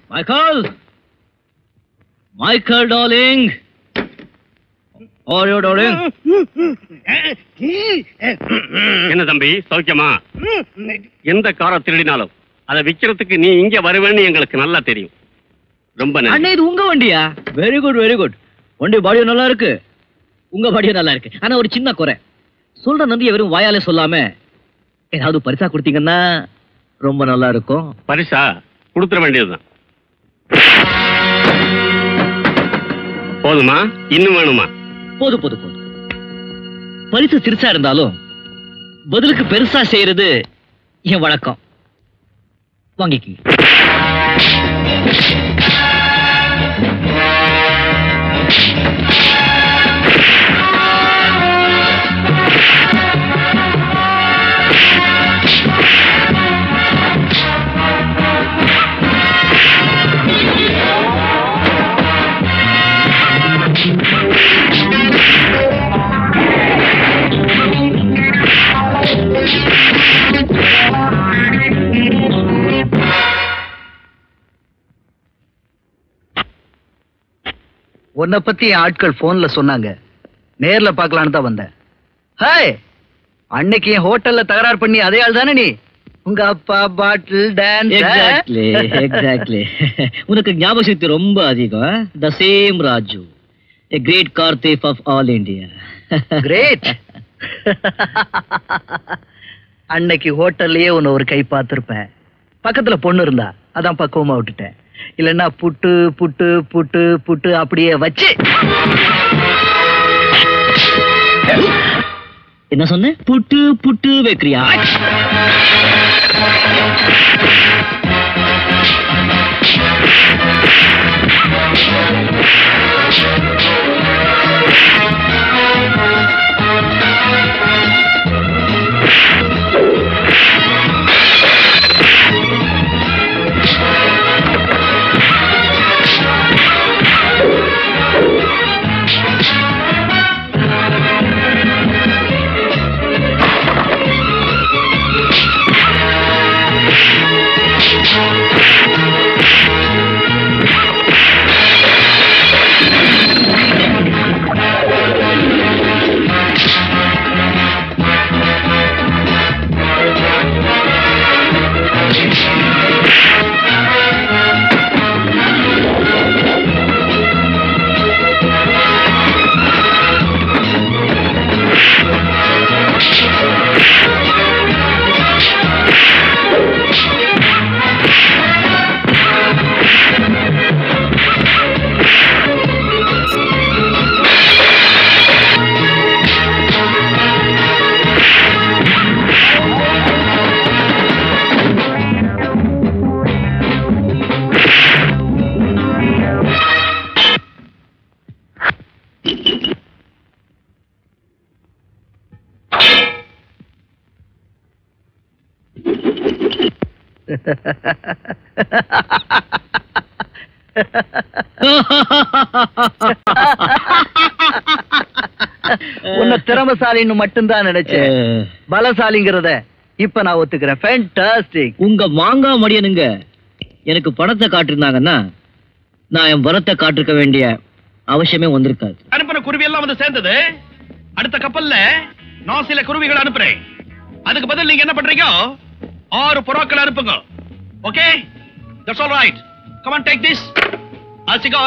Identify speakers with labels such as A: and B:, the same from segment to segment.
A: Michael! Michael, darling! How are you, darling?
B: என்ன தம்பி சௌக்கியமா எந்த காரை திருடினாலும் அதை விக்கிறதுக்கு நீ இங்க வருவேன்னு எங்களுக்கு நல்லா தெரியும் ரொம்ப
A: அண்ணே
B: நன்றி
A: இது உங்க வண்டியா வெரி குட் வெரி குட் வண்டி பாடியும் நல்லா இருக்கு உங்க பாடியும் நல்லா இருக்கு ஆனா ஒரு சின்ன குறை சொல்ற நன்றியை வெறும் வாயாலே சொல்லாம ஏதாவது பரிசா கொடுத்தீங்கன்னா ரொம்ப நல்லா இருக்கும்
B: பரிசா கொடுத்துட வேண்டியதுதான் போதுமா இன்னும் வேணுமா
A: போதும் போதும் போதும் பரிசு சிறுசா இருந்தாலும் பதிலுக்கு பெருசா செய்யறது என் வழக்கம் வாங்கிக்கி
C: உன்னை பத்தி என் ஆட்கள் போன்ல சொன்னாங்க நேர்ல பார்க்கலான்னு தான் வந்தேன் ஹாய் அன்னைக்கு என் ஹோட்டல்ல தகராறு பண்ணி அதே ஆள் தானே நீ உங்க அப்பா பாட்டில் டான்ஸ்
A: எக்ஸாக்ட்லி எக்ஸாக்ட்லி உனக்கு ஞாபக சக்தி ரொம்ப அதிகம் the same Raju a great car thief of all India
C: great அன்னைக்கு ஹோட்டல்லயே உன்னை ஒரு கை பார்த்திருப்பேன் பக்கத்துல பொண்ணு இருந்தா அதான் பக்குவமா விட்டுட்டேன் இல்லைன்னா புட்டு புட்டு புட்டு புட்டு அப்படியே வச்சு
A: என்ன சொன்ன புட்டு புட்டு வைக்கிறியா
C: உன்னை திறமசாலின்னு மட்டும்தான் நினைச்சேன் பலசாலிங்கிறத இப்ப நான் ஒத்துக்கிறேன் ஃபேண்டாஸ்டிக்
A: உங்க மாங்காய் மடியனுங்க எனக்கு பணத்தை காட்டிருந்தாங்கன்னா நான் என் வரத்தை காட்டிருக்க வேண்டிய அவசியமே வந்திருக்காது
D: அனுப்புன குருவி எல்லாம் வந்து சேர்ந்தது அடுத்த கப்பல்ல நான் சில குருவிகள் அனுப்புறேன் அதுக்கு பதில் நீங்க என்ன பண்றீங்க ஆறு புறாக்கள் அனுப்புங்க okay that's all right come on take this a cigar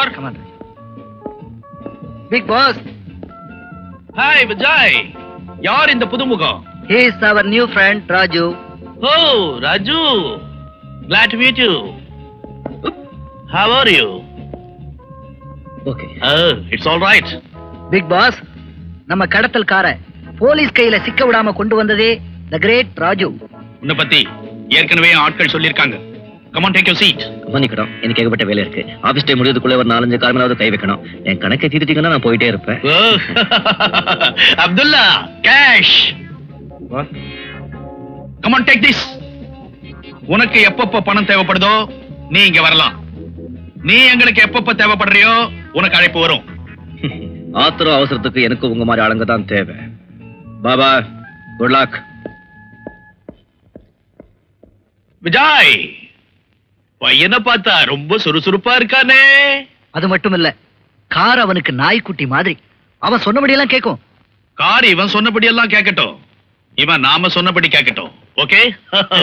C: big boss
D: hi Vijay யார் இந்த புதுமுகம்
C: he is our new friend Raju
D: oh Raju glad to meet you how are you
A: okay
D: oh it's all right
C: big boss நம்ம கடத்தல்கார police கையில சிக்க விடாம கொண்டு வந்ததே த கிரேட் ராஜு
D: உன்னை பத்தி ஏற்கனவே ஆட்கள் சொல்லியிருக்காங்க come on take your seat
A: மன்னிக்கணும் எனக்கு ஏகப்பட்ட வேலை இருக்கு ஆபீஸ் டைம் முடியறதுக்குள்ள ஒரு நாலஞ்சு காரணமாவது கை வைக்கணும் என் கணக்கை தீர்த்திட்டீங்கன்னா நான் போயிட்டே இருப்பேன்
D: Abdullah cash come on take this உனக்கு எப்பப்ப பணம் தேவைப்படுதோ நீ இங்க வரலாம் நீ எங்களுக்கு எப்பப்ப தேவைப்படுறியோ உனக்கு அழைப்பு வரும்
A: ஆத்திரம் அவசரத்துக்கு எனக்கு உங்க மாதிரி ஆளுங்க தான் தேவை பாபா குட் லாக்
D: விஜய் பையனை பார்த்தா ரொம்ப சுறுசுறுப்பா இருக்கானே
C: அது மட்டும் இல்ல கார் அவனுக்கு நாய்க்குட்டி மாதிரி அவன் சொன்னபடியெல்லாம் கேட்கும்
D: கார் இவன் சொன்னபடி எல்லாம் கேட்கட்டும் இவன் நாம சொன்னபடி கேட்கட்டும் ஓகே